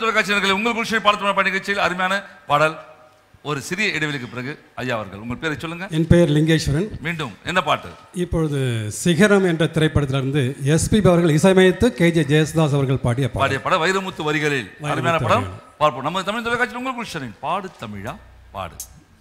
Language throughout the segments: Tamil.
தொலைக்காட்சியர்களை உங்கள் குருஷை பாடத்தின் பாட நிகழ்ச்சியில் அருமையான பாடல் ஒரு சிறிய இடைவெளிக்கு பிறகு ஐயா அவர்கள் உங்கள் பேரை சொல்லுங்க என் பெயர் லிங்கேஸ்வரன் மீண்டும் என்ன பாட்டு இப்பொழுது சிகரம் என்ற திரைப்படத்திலிருந்து எஸ்பி அவர்கள் இசையமைத்து கே ஜே ஜெயசுதாஸ் அவர்கள் பாடிய பாடல் பாடிய படம் வைரமுத்து வரிகளில் அருமையான படம் பார்ப்போம் நம்ம தமிழ் தொலைக்காட்சியில் உங்கள் குருஷனின் பாடு தமிழா பாடு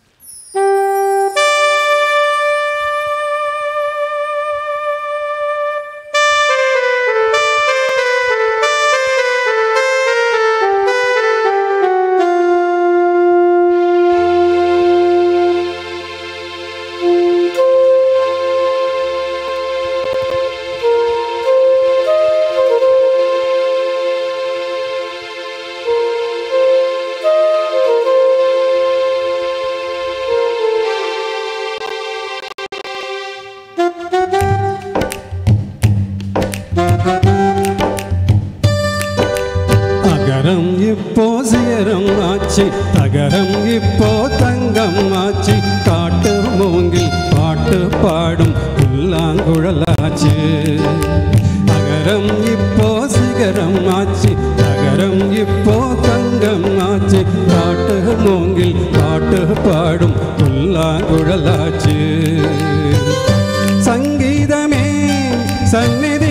அகரம் இப்போ சிகரம் ஆச்சு தகரம் இப்போ தங்கம் ஆச்சு காட்டு மூங்கில் பாட்டு பாடும் புல்லாங்குழலாச்சு அகரம் இப்போ சிகரம் ஆச்சு தகரம் இப்போ தங்கம் ஆச்சு காட்டு மூங்கில் பாட்டு பாடும் புல்லாங்குழலாச்சு சங்கீதமே சந்நிதி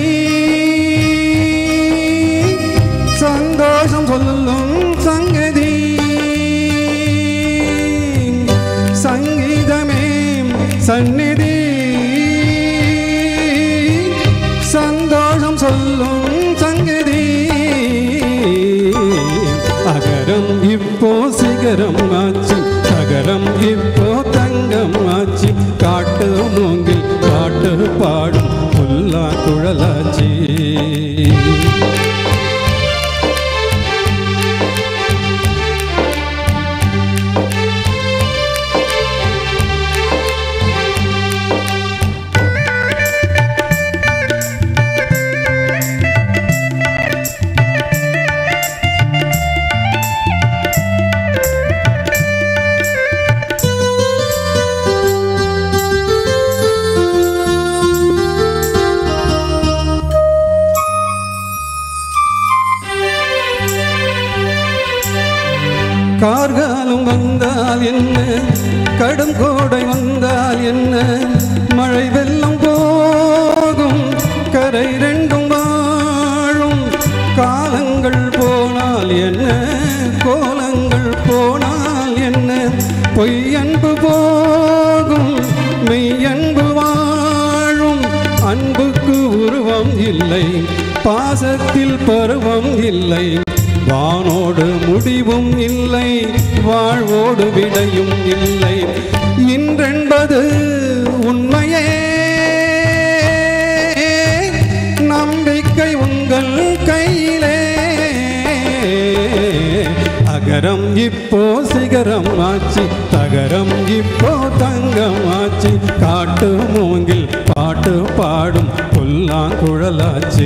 சந்தோஷம் சொல்லும் சங்கதி சங்கீதமே சந்நிதி சந்தோஷம் சொல்லும் சங்கதி அகரம் இப்போ சிகரம் ஆச்சு அகரம் இப்போ தங்கம் ஆச்சு காட்டு மூங்கில் பாட்டு பாடும் புல்லா குழலாச்சி கார்காலம் வந்தால் என்ன கடும் கோடை வந்தால் என்ன மழை வெள்ளம் போகும் கரை ரெண்டும் வாழும் காலங்கள் போனால் என்ன கோலங்கள் போனால் என்ன பொய்யன்பு போகும் மெய்யன்பு வாழும் அன்புக்கு உருவம் இல்லை பாசத்தில் பருவம் இல்லை வானோடு முடிவும் இல்லை வாழ்வோடு விடையும் இல்லை இன்றென்பது உண்மையே நம்பிக்கை உங்கள் கையிலே அகரம் இப்போ சிகரம் ஆச்சு தகரம் இப்போ தங்கம் ஆச்சு காட்டு மூங்கில் பாட்டு பாடும் புல்லாங்குழலாச்சு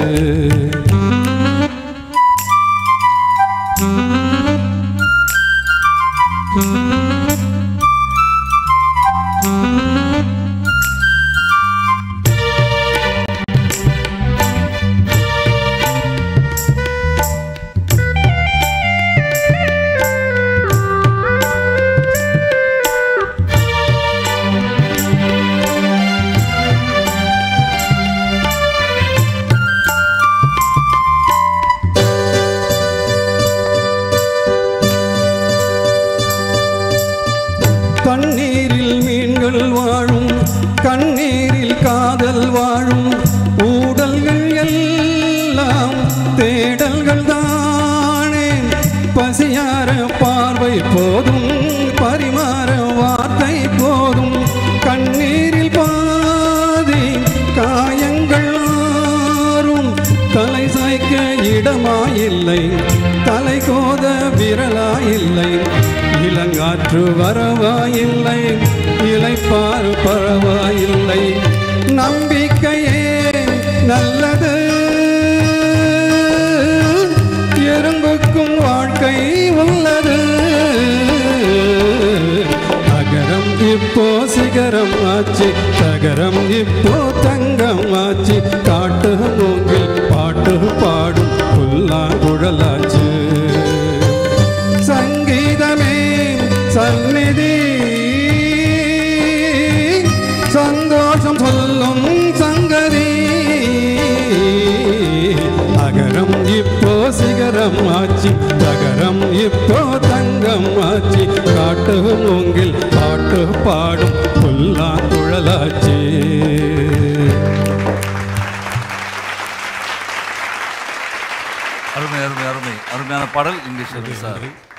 தண்ணீரில் மீன்கள் வாழும் கண்ணீரில் காதல் வாழும் ஊடல்கள் எல்லாம் தேடல்கள் தானே பசியார பார்வை போதும் பரிமாற வார்த்தை போதும் கண்ணீரில் பாதி காயங்கள் ஆறும் தலை சாய்க்க இடமாயில்லை தலை கோத விரலாயில்லை இளங்காற்று வரவாயில்லை இலைப்பாறு பரவாயில்லை நம்பிக்கையே நல்லது எறும்புக்கும் வாழ்க்கை உள்ளது அகரம் இப்போ சிகரம் ஆச்சு தகரம் இப்போ தங்கம் ஆச்சு காட்டு மூங்கில் பாட்டு பாடும் புல்லாங்குழலாச்சு சந்நிதி சந்தோஷம் சொல்லும் சங்கதி அகரம் இப்போ சிகரம் ஆச்சு தகரம் இப்போ தங்கம் ஆச்சு காட்டு மூங்கில் பாட்டு பாடும் புல்லாங்குழலாச்சு அருமை அருமை அருமை அருமையான பாடல் இங்கே சார்